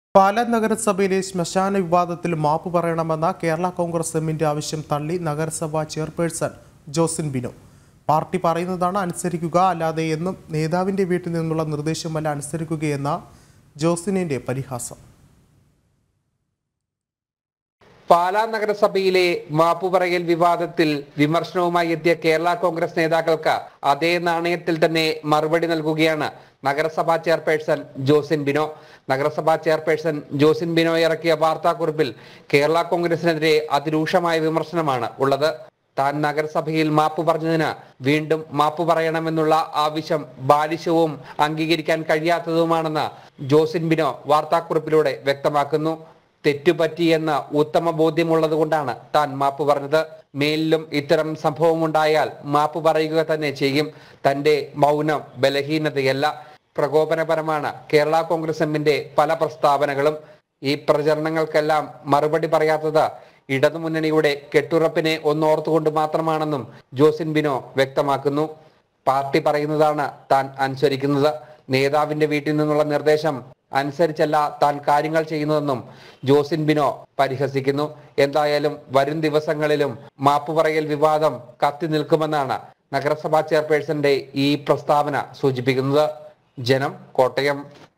പാലാ നഗരസഭയിലെ ശ്മശാന വിവാദത്തിൽ മാപ്പ് പറയണമെന്ന കേരള കോൺഗ്രസ് എമ്മിന്റെ ആവശ്യം തള്ളി നഗരസഭാ ചെയർപേഴ്സൺ ജോസിൻ ബിനോ പാർട്ടി പറയുന്നതാണ് അനുസരിക്കുക അല്ലാതെ എന്നും നേതാവിന്റെ വീട്ടിൽ നിന്നുള്ള നിർദ്ദേശമല്ല അനുസരിക്കുകയെന്ന ജോസിനിന്റെ പരിഹാസം പാലാ നഗരസഭയിലെ മാപ്പുപറയൽ വിവാദത്തിൽ വിമർശനവുമായി എത്തിയ കേരള കോൺഗ്രസ് നേതാക്കൾക്ക് അതേ നാണയത്തിൽ തന്നെ മറുപടി നൽകുകയാണ് നഗരസഭാ ചെയർപേഴ്സൺ ജോസിൻ ബിനോ നഗരസഭാ ചെയർപേഴ്സൺ ജോസിൻ ബിനോ ഇറക്കിയ വാർത്താക്കുറിപ്പിൽ കേരള കോൺഗ്രസിനെതിരെ അതിരൂക്ഷമായ വിമർശനമാണ് ഉള്ളത് താൻ നഗരസഭയിൽ മാപ്പ് പറഞ്ഞതിന് വീണ്ടും മാപ്പ് പറയണമെന്നുള്ള ആവശ്യം ബാലിശവും അംഗീകരിക്കാൻ കഴിയാത്തതുമാണെന്ന് ജോസിൻ ബിനോ വാർത്താക്കുറിപ്പിലൂടെ വ്യക്തമാക്കുന്നു തെറ്റുപറ്റിയെന്ന് ഉത്തമ ബോധ്യമുള്ളത് കൊണ്ടാണ് താൻ മാപ്പ് പറഞ്ഞത് മേലിലും ഇത്തരം സംഭവമുണ്ടായാൽ മാപ്പ് പറയുക തന്നെ ചെയ്യും തന്റെ മൗനം ബലഹീനതയല്ല പ്രകോപനപരമാണ് കേരള കോൺഗ്രസ് എമ്മിന്റെ പല പ്രസ്താവനകളും ഈ പ്രചരണങ്ങൾക്കെല്ലാം മറുപടി പറയാത്തത് ഇടതുമുന്നണിയുടെ കെട്ടുറപ്പിനെ ഒന്നോർത്തുകൊണ്ട് മാത്രമാണെന്നും ജോസിൻ ബിനോ വ്യക്തമാക്കുന്നു പാർട്ടി പറയുന്നതാണ് താൻ അനുസരിക്കുന്നത് നേതാവിന്റെ വീട്ടിൽ നിന്നുള്ള നിർദ്ദേശം അനുസരിച്ചല്ല താൻ കാര്യങ്ങൾ ചെയ്യുന്നതെന്നും ജോസിൻ ബിനോ പരിഹസിക്കുന്നു എന്തായാലും വരും ദിവസങ്ങളിലും മാപ്പ് പറയൽ വിവാദം കത്തി നിൽക്കുമെന്നാണ് നഗരസഭാ ചെയർപേഴ്സന്റെ ഈ പ്രസ്താവന സൂചിപ്പിക്കുന്നത് ജനം കോട്ടയം